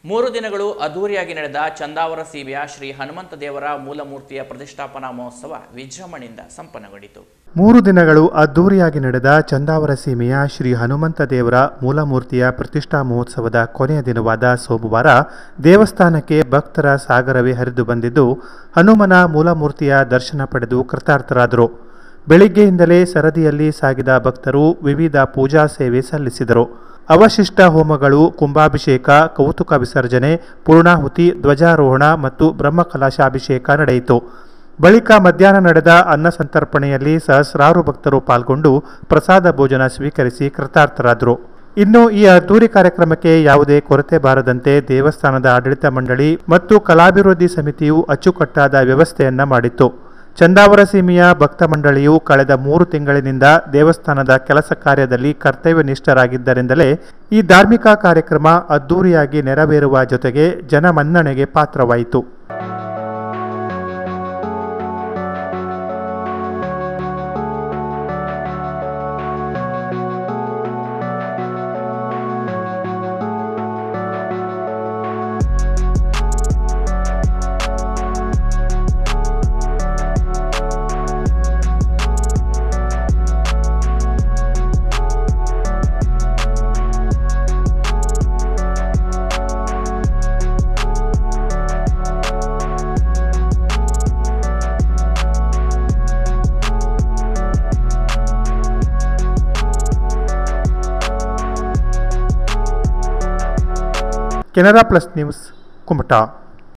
ಮೂರು ದಿನಗಳು ಅದ್ದೂರಿಯಾಗಿ ನಡೆದ ಚಂದಾವರ ಸೀಮೆಯ ಶ್ರೀ ಹನುಮಂತ ದೇವರ ಮೂಲಮೂರ್ತಿಯ ಪ್ರತಿಷ್ಠಾಪನಾ ಮಹೋತ್ಸವ ವಿಜೃಂಭಣೆಯಿಂದ ಸಂಪನ್ನಗೊಂಡಿತು ಮೂರು ದಿನಗಳು ಅದ್ದೂರಿಯಾಗಿ ನಡೆದ ಚಂದಾವರ ಸೀಮೆಯ ಶ್ರೀ ಹನುಮಂತ ದೇವರ ಮೂಲಮೂರ್ತಿಯ ಪ್ರತಿಷ್ಠಾ ಮಹೋತ್ಸವದ ಕೊನೆಯ ದಿನವಾದ ಸೋಮವಾರ ದೇವಸ್ಥಾನಕ್ಕೆ ಭಕ್ತರ ಸಾಗರವೇ ಹರಿದು ಬಂದಿದ್ದು ಹನುಮನ ಮೂಲಮೂರ್ತಿಯ ದರ್ಶನ ಪಡೆದು ಕೃತಾರ್ಥರಾದರು ಬೆಳಿಗ್ಗೆಯಿಂದಲೇ ಸರದಿಯಲ್ಲಿ ಸಾಗಿದ ಭಕ್ತರು ವಿವಿಧ ಪೂಜಾ ಸೇವೆ ಸಲ್ಲಿಸಿದರು ಅವಶಿಷ್ಟ ಹೋಮಗಳು ಕುಂಭಾಭಿಷೇಕ ಕೌತುಕ ವಿಸರ್ಜನೆ ಪೂರ್ಣಾಹುತಿ ಧ್ವಜಾರೋಹಣ ಮತ್ತು ಬ್ರಹ್ಮಕಲಶಾಭಿಷೇಕ ನಡೆಯಿತು ಬಳಿಕ ಮಧ್ಯಾಹ್ನ ನಡೆದ ಅನ್ನ ಸಂತರ್ಪಣೆಯಲ್ಲಿ ಸಹಸ್ರಾರು ಭಕ್ತರು ಪಾಲ್ಗೊಂಡು ಪ್ರಸಾದ ಭೋಜನ ಸ್ವೀಕರಿಸಿ ಕೃತಾರ್ಥರಾದರು ಇನ್ನು ಈ ಅದ್ದೂರಿ ಕಾರ್ಯಕ್ರಮಕ್ಕೆ ಯಾವುದೇ ಕೊರತೆ ಬಾರದಂತೆ ದೇವಸ್ಥಾನದ ಆಡಳಿತ ಮಂಡಳಿ ಮತ್ತು ಕಲಾಭಿವೃದ್ಧಿ ಸಮಿತಿಯು ಅಚ್ಚುಕಟ್ಟಾದ ವ್ಯವಸ್ಥೆಯನ್ನ ಮಾಡಿತ್ತು ಚಂದಾವರ ಸೀಮೆಯ ಭಕ್ತ ಮಂಡಳಿಯು ಕಳೆದ ಮೂರು ತಿಂಗಳಿನಿಂದ ದೇವಸ್ಥಾನದ ಕೆಲಸ ಕಾರ್ಯದಲ್ಲಿ ಕರ್ತವ್ಯನಿಷ್ಠರಾಗಿದ್ದರಿಂದಲೇ ಈ ಧಾರ್ಮಿಕ ಕಾರ್ಯಕ್ರಮ ಅದ್ದೂರಿಯಾಗಿ ನೆರವೇರುವ ಜೊತೆಗೆ ಜನಮನ್ನಣೆಗೆ ಪಾತ್ರವಾಯಿತು ಕೆನರಾ ಪ್ಲಸ್ ನ್ಯೂಸ್ ಕುಮಟಾ